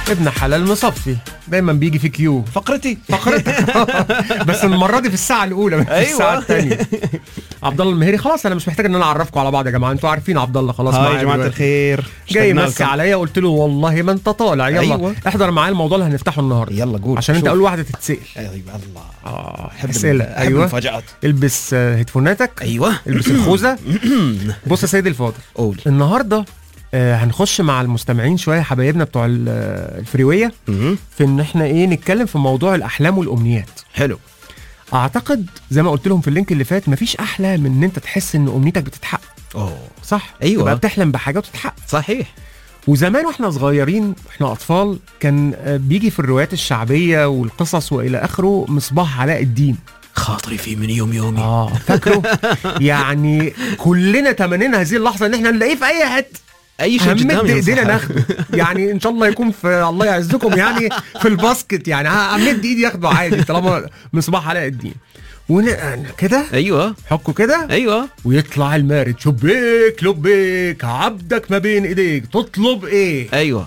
ابن حلال مصفي دايما بيجي في كيو فقرتي فقرتك بس المره دي في الساعه الاولى مش في أيوة. الساعه الثانيه عبد الله المهيري خلاص انا مش محتاج ان انا اعرفكم على بعض يا جماعه انتوا عارفين عبد الله خلاص هاي معايا يا جماعه دلوقتي. الخير جاي اشتقنا يمسي لكم. عليا قلت له والله ما انت طالع يلا أيوة. احضر معايا الموضوع اللي هنفتحه النهارده يلا قول عشان انت شوف. اول واحده تتسال ايوه الله اه احب اسئله الم- أحب ايوه المفاجآت البس آه، هيدفوناتك ايوه البس الخوذه بص يا سيدي الفاضل قول النهارده آه، هنخش مع المستمعين شويه حبايبنا بتوع ال- آه، الفريويه مهم. في ان احنا ايه نتكلم في موضوع الاحلام والامنيات حلو اعتقد زي ما قلت لهم في اللينك اللي فات مفيش احلى من ان انت تحس ان امنيتك بتتحقق اوه صح أيوة. تبقى بتحلم بحاجه وتتحقق صحيح وزمان واحنا صغيرين واحنا اطفال كان آه، بيجي في الروايات الشعبيه والقصص والى اخره مصباح علاء الدين خاطري في من يوم يومي اه فاكره يعني كلنا تمنينا هذه اللحظه ان احنا نلاقيه في اي حته اي شيء همد قدامي ايدينا ينصح. ناخده يعني ان شاء الله يكون في الله يعزكم يعني في الباسكت يعني همد ايدي ياخده عادي طالما مصباح علاء الدين ون... كده ايوه حكوا كده ايوه ويطلع المارد شبيك لبيك عبدك ما بين ايديك تطلب ايه ايوه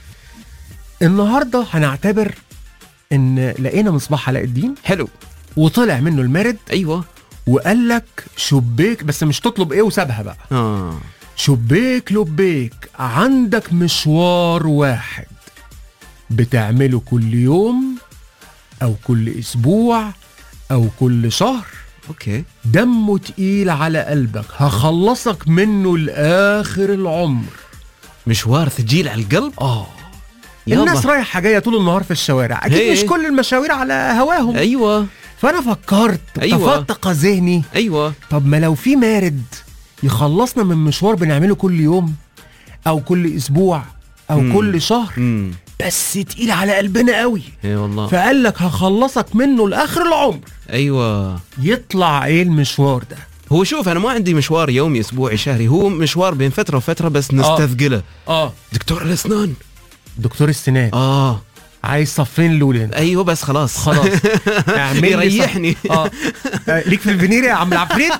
النهارده هنعتبر ان لقينا مصباح علاء الدين حلو وطلع منه المارد ايوه وقال لك شبيك بس مش تطلب ايه وسابها بقى اه شبيك لبيك عندك مشوار واحد بتعمله كل يوم او كل اسبوع او كل شهر اوكي دمه تقيل على قلبك هخلصك منه لاخر العمر مشوار ثقيل على القلب اه يلا. الناس رايحه جايه طول النهار في الشوارع اكيد هي. مش كل المشاوير على هواهم ايوه فانا فكرت أيوة. تفتق ذهني ايوه طب ما لو في مارد يخلصنا من مشوار بنعمله كل يوم او كل اسبوع او مم. كل شهر امم بس تقيل على قلبنا قوي اي والله فقال لك هخلصك منه لاخر العمر ايوه يطلع ايه المشوار ده هو شوف انا ما عندي مشوار يومي اسبوعي شهري هو مشوار بين فتره وفتره بس نستثقله اه دكتور الاسنان دكتور السنان اه عايز صفين لولين ايوه بس خلاص خلاص اعمل لي صف- يريحني. اه آه، ليك في الفينير يا عم العفريت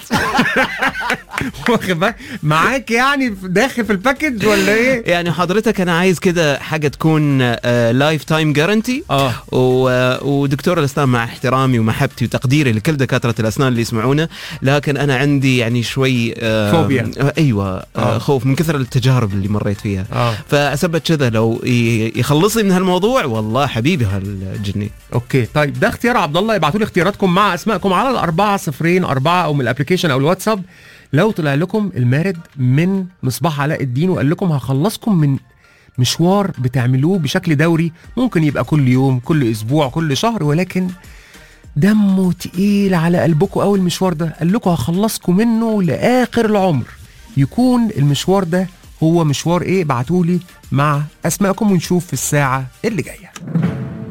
واخد بالك معاك يعني داخل في الباكج ولا ايه يعني حضرتك انا عايز كده حاجه تكون لايف تايم جارنتي اه ودكتور الاسنان مع احترامي ومحبتي وتقديري لكل دكاتره الاسنان اللي يسمعونا لكن انا عندي يعني شوي آه، فوبيا. آه، ايوه آه. آه. خوف من كثر التجارب اللي مريت فيها اه فاثبت كذا لو ي- يخلصني من هالموضوع والله حبيبي هالجني اوكي طيب ده اختيار عبد الله ابعتوا لي اختياراتكم مع اسمائكم على الأربعة صفرين أربعة أو من الابلكيشن أو الواتساب لو طلع لكم المارد من مصباح علاء الدين وقال لكم هخلصكم من مشوار بتعملوه بشكل دوري ممكن يبقى كل يوم كل أسبوع كل شهر ولكن دمه تقيل على قلبكم قوي المشوار ده قال لكم هخلصكم منه لآخر العمر يكون المشوار ده هو مشوار ايه ابعتولي مع اسمائكم ونشوف في الساعة اللي جاية